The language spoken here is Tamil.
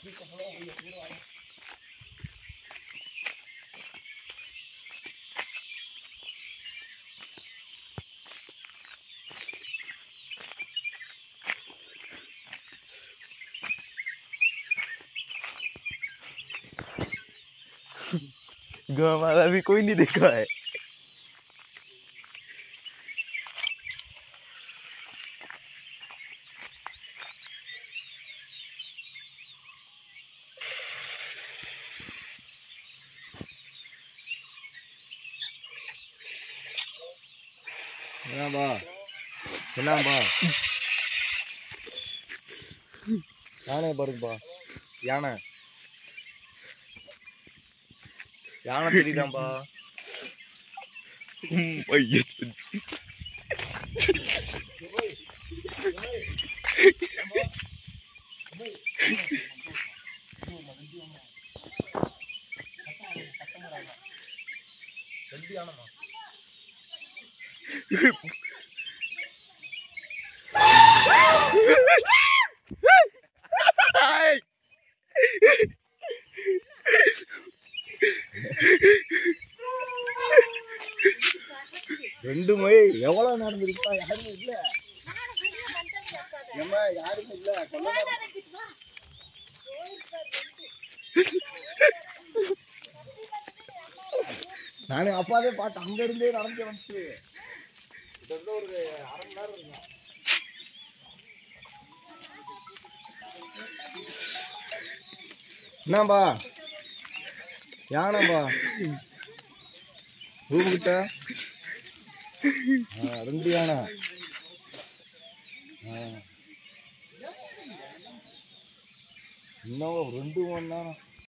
गाँव वाला भी कोई नहीं देखा है என்னப்பா என்னப்பா யானை பாருங்கப்பா யானை யானை தெரியுதாப்பா ஐயா ரெண்டு யானைமா ரெண்டு மை எவ்வளவு நடந்துருப்பா யாருமே இல்ல ஏம்மா யாருமே இல்ல கொல்ல நானு அப்பாவே பார்த்தேன் அங்க இருந்தே நடந்து வந்துச்சு கிட்டத்தட்ட ஒரு அரை மணி நேரம் இருக்கும் என்னப்பா யானைப்பா ரூமுக்கிட்ட ஆ, ரெண்டு யானை ஆ. இன்னும் ரெண்டு மணி நேரம்